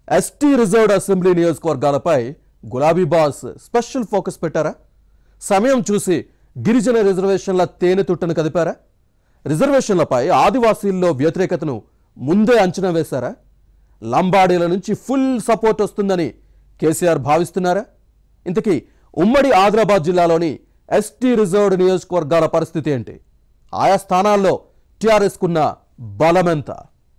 ST reserved assembly నియోజకవర్గాలపై గులాబీ boss special focus పెట్టారా సమయం చూసి గిరిజన రిజర్వేషన్ల తేనె తుట్టను కదిపారా రిజర్వేషన్లపై ఆదివాసీల్లో వ్యతిరేకతను ముందే అంచనా వేశారా లంబాడీల నుంచి ఫుల్ సపోర్ట్ వస్తుందని కేసీఆర్ భావిస్తున్నారా ఇంతకీ ఉమ్మడి ఆదిలాబాద్ జిల్లాలోని ఎస్టీ రిజర్వ్డ్ నియోజకవర్గాల పరిస్థితి ఏంటి ఆయా స్థానాల్లో టీఆర్ఎస్కున్న బలమెంత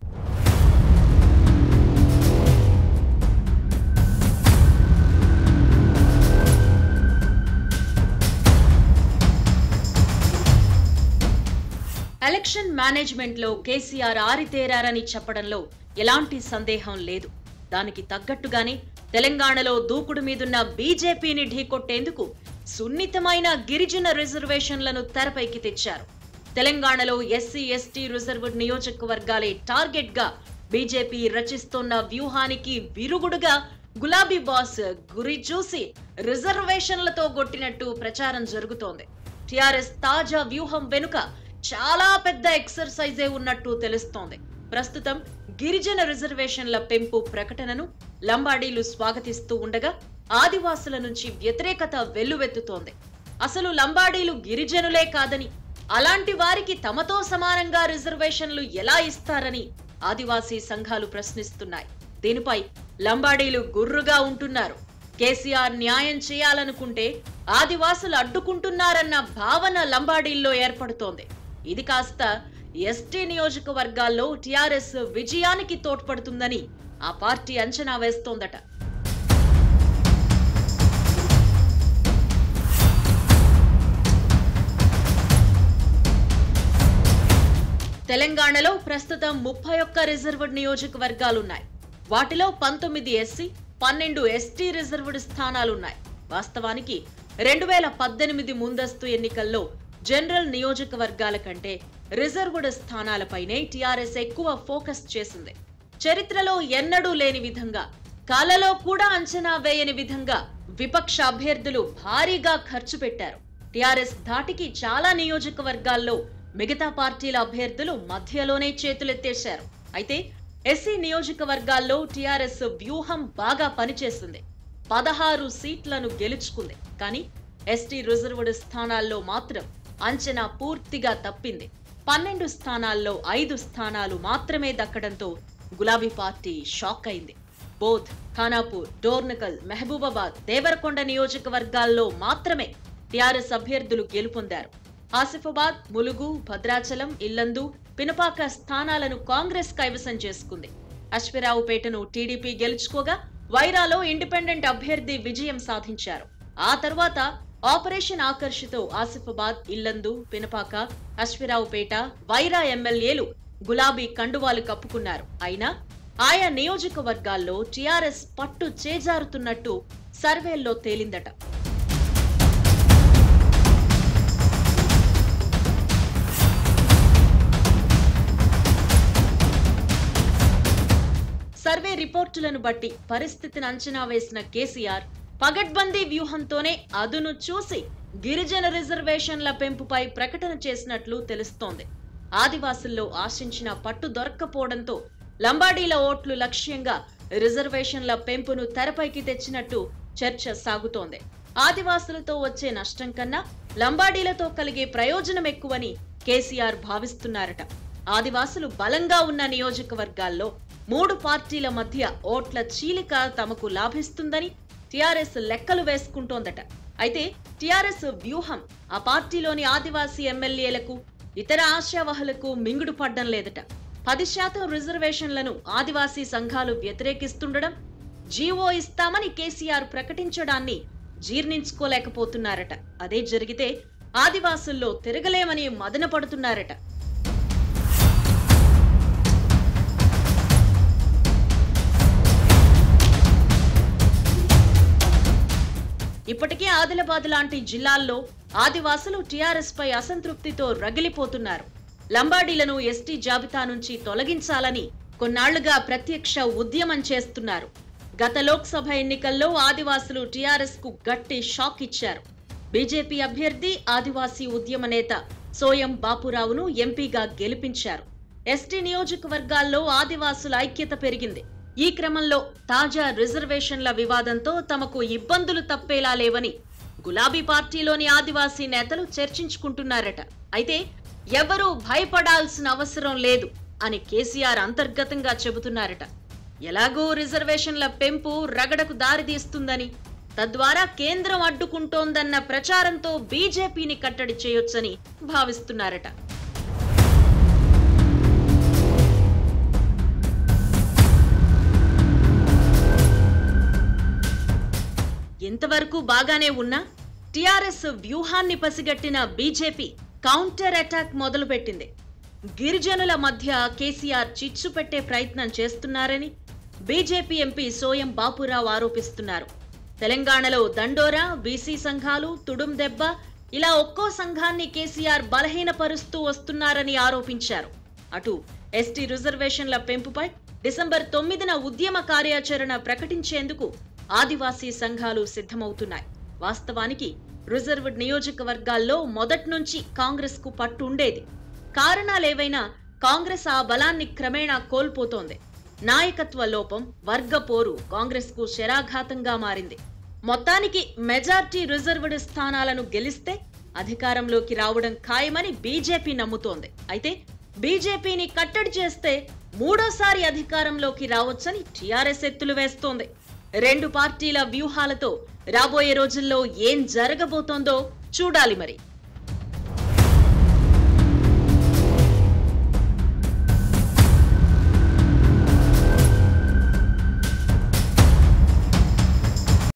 ఎలక్షన్ మేనేజ్మెంట్ లో కేసీఆర్ ఆరితేరారని చెప్పడంలో ఎలాంటి సందేహం లేదు దానికి తగ్గట్టుగానే తెలంగాణలో దూకుడు మీదున్న బీజేపీని ఢీకొట్టేందుకు సున్నితమైన గిరిజన రిజర్వేషన్లను తెరపైకి తెచ్చారు తెలంగాణలో ఎస్సీ ఎస్టీ రిజర్వ్డ్ నియోజకవర్గాలే టార్గెట్ గా బీజేపీ రచిస్తోన్న వ్యూహానికి విరుగుడుగా గులాబీ బాస్ గురి చూసి రిజర్వేషన్లతో కొట్టినట్టు ప్రచారం జరుగుతోంది టిఆర్ఎస్ తాజా వ్యూహం వెనుక చాలా పెద్ద ఎక్సర్సైజే ఉన్నట్టు తెలుస్తోంది ప్రస్తుతం గిరిజన రిజర్వేషన్ల పెంపు ప్రకటనను లంబాడీలు స్వాగతిస్తూ ఉండగా ఆదివాసుల నుంచి వ్యతిరేకత వెల్లువెత్తుతోంది అసలు లంబాడీలు గిరిజనులే కాదని అలాంటి వారికి తమతో సమానంగా రిజర్వేషన్లు ఎలా ఇస్తారని ఆదివాసీ సంఘాలు ప్రశ్నిస్తున్నాయి దీనిపై లంబాడీలు గుర్రుగా ఉంటున్నారు కేసీఆర్ న్యాయం చేయాలనుకుంటే ఆదివాసులు అడ్డుకుంటున్నారన్న భావన లంబాడీల్లో ఏర్పడుతోంది ఇది కాస్త ఎస్టీ నియోజకవర్గాల్లో టిఆర్ఎస్ విజయానికి తోడ్పడుతుందని ఆ పార్టీ అంచనా వేస్తోందట తెలంగాణలో ప్రస్తుతం ముప్పై ఒక్క రిజర్వ్డ్ నియోజకవర్గాలున్నాయి వాటిలో పంతొమ్మిది ఎస్సీ పన్నెండు ఎస్టీ రిజర్వ్డ్ స్థానాలున్నాయి వాస్తవానికి రెండు వేల పద్దెనిమిది ముందస్తు ఎన్నికల్లో జనరల్ నియోజకవర్గాల కంటే రిజర్వ్డ్ స్థానాలపైనే టీఆర్ఎస్ ఎక్కువ ఫోకస్ చేసింది చరిత్రలో ఎన్నడూ లేని విధంగా కలలో కూడా అంచనా వేయని విధంగా విపక్ష అభ్యర్థులు భారీగా ఖర్చు పెట్టారు టీఆర్ఎస్ ధాటికి చాలా నియోజకవర్గాల్లో మిగతా పార్టీల అభ్యర్థులు మధ్యలోనే చేతులెత్తేశారు అయితే ఎస్సీ నియోజకవర్గాల్లో టీఆర్ఎస్ వ్యూహం బాగా పనిచేస్తుంది పదహారు సీట్లను గెలుచుకుంది కానీ ఎస్టీ రిజర్వ్డ్ స్థానాల్లో మాత్రం అంచనా పూర్తిగా తప్పింది పన్నెండు స్థానాల్లో ఐదు స్థానాలు మాత్రమే దక్కడంతో గులాబీ పార్టీ షాక్ అయింది బోధ్ ఖానాపూర్ డోర్నకల్ మహబూబాబాద్ దేవరకొండ నియోజకవర్గాల్లో మాత్రమే టీఆర్ఎస్ అభ్యర్థులు గెలుపొందారు ఆసిఫాబాద్ ములుగు భద్రాచలం ఇల్లందు పినపాక స్థానాలను కాంగ్రెస్ కైవసం చేసుకుంది అశ్వరావుపేటను టీడీపీ గెలుచుకోగా వైరాలో ఇండిపెండెంట్ అభ్యర్థి విజయం సాధించారు ఆ తర్వాత ఆపరేషన్ ఆకర్షితో ఆసిఫాబాద్ ఇల్లందు పినపాక అశ్వరావుపేట వైరా ఎమ్మెల్యేలు గులాబీ కండువాలు కప్పుకున్నారు అయినా ఆయా నియోజకవర్గాల్లో టీఆర్ఎస్ పట్టు చేజారుతున్నట్టు సర్వేల్లో తేలిందట సర్వే రిపోర్టులను బట్టి పరిస్థితిని అంచనా వేసిన కేసీఆర్ పగడ్బందీ వ్యూహంతోనే అదును చూసి గిరిజన రిజర్వేషన్ల పెంపుపై ప్రకటన చేసినట్లు తెలుస్తోంది ఆదివాసుల్లో ఆశించిన పట్టు దొరక్కపోవడంతో లంబాడీల ఓట్లు లక్ష్యంగా రిజర్వేషన్ల పెంపును తెరపైకి తెచ్చినట్టు చర్చ సాగుతోంది ఆదివాసులతో వచ్చే నష్టం కన్నా లంబాడీలతో కలిగే ప్రయోజనం ఎక్కువని కేసీఆర్ భావిస్తున్నారట ఆదివాసులు బలంగా ఉన్న నియోజకవర్గాల్లో మూడు పార్టీల మధ్య ఓట్ల చీలిక తమకు లాభిస్తుందని టిఆర్ఎస్ లెక్కలు వేసుకుంటోందట అయితే టిఆర్ఎస్ వ్యూహం ఆ పార్టీలోని ఆదివాసీ ఎమ్మెల్యేలకు ఇతర ఆశావహులకు మింగుడు పడ్డం లేదట పది శాతం రిజర్వేషన్లను ఆదివాసీ సంఘాలు వ్యతిరేకిస్తుండడం జీవో ఇస్తామని కేసీఆర్ ప్రకటించడాన్ని జీర్ణించుకోలేకపోతున్నారట అదే జరిగితే ఆదివాసుల్లో తిరగలేమని మదన పడుతున్నారట ఇప్పటికే ఆదిలాబాద్ లాంటి జిల్లాల్లో ఆదివాసులు టీఆర్ఎస్ పై అసంతృప్తితో రగిలిపోతున్నారు లంబాడీలను ఎస్టీ జాబితా నుంచి తొలగించాలని కొన్నాళ్లుగా ప్రత్యక్ష ఉద్యమం చేస్తున్నారు గత లోక్సభ ఎన్నికల్లో ఆదివాసులు టీఆర్ఎస్ కు గట్టి షాక్ ఇచ్చారు బీజేపీ అభ్యర్థి ఆదివాసీ ఉద్యమ నేత సోయం బాపురావును ఎంపీగా గెలిపించారు ఎస్టీ నియోజకవర్గాల్లో ఆదివాసుల ఐక్యత పెరిగింది ఈ క్రమంలో తాజా రిజర్వేషన్ల వివాదంతో తమకు ఇబ్బందులు తప్పేలా లేవని గులాబీ పార్టీలోని ఆదివాసీ నేతలు చర్చించుకుంటున్నారట అయితే ఎవరూ భయపడాల్సిన అవసరం లేదు అని కేసీఆర్ అంతర్గతంగా చెబుతున్నారట ఎలాగూ రిజర్వేషన్ల పెంపు రగడకు దారితీస్తుందని తద్వారా కేంద్రం అడ్డుకుంటోందన్న ప్రచారంతో బీజేపీని కట్టడి చేయొచ్చని భావిస్తున్నారట ఎంతవరకు బాగానే ఉన్నా టిఆర్ఎస్ వ్యూహాన్ని పసిగట్టిన బీజేపీ కౌంటర్ అటాక్ మొదలుపెట్టింది గిరిజనుల మధ్య కేసీఆర్ చిచ్చు పెట్టే ప్రయత్నం చేస్తున్నారని బీజేపీ ఎంపీ సోయం బాపురావు ఆరోపిస్తున్నారు తెలంగాణలో దండోరా బీసీ సంఘాలు తుడుం దెబ్బ ఇలా ఒక్కో సంఘాన్ని కేసీఆర్ బలహీనపరుస్తూ వస్తున్నారని ఆరోపించారు అటు ఎస్టీ రిజర్వేషన్ల పెంపుపై డిసెంబర్ తొమ్మిదిన ఉద్యమ కార్యాచరణ ప్రకటించేందుకు ఆదివాసీ సంఘాలు సిద్ధమవుతున్నాయి వాస్తవానికి రిజర్వ్డ్ నియోజకవర్గాల్లో మొదటి నుంచి కాంగ్రెస్ కు పట్టు ఉండేది కారణాలేవైనా కాంగ్రెస్ ఆ బలాన్ని క్రమేణా కోల్పోతోంది నాయకత్వ లోపం వర్గ పోరు కాంగ్రెస్ కు శరాఘాతంగా మారింది మొత్తానికి మెజార్టీ రిజర్వ్డ్ స్థానాలను గెలిస్తే అధికారంలోకి రావడం ఖాయమని బీజేపీ నమ్ముతోంది అయితే బీజేపీని కట్టడి చేస్తే మూడోసారి అధికారంలోకి రావచ్చని టీఆర్ఎస్ ఎత్తులు వేస్తోంది రెండు పార్టీల వ్యూహాలతో రాబోయే రోజుల్లో ఏం జరగబోతోందో చూడాలి మరి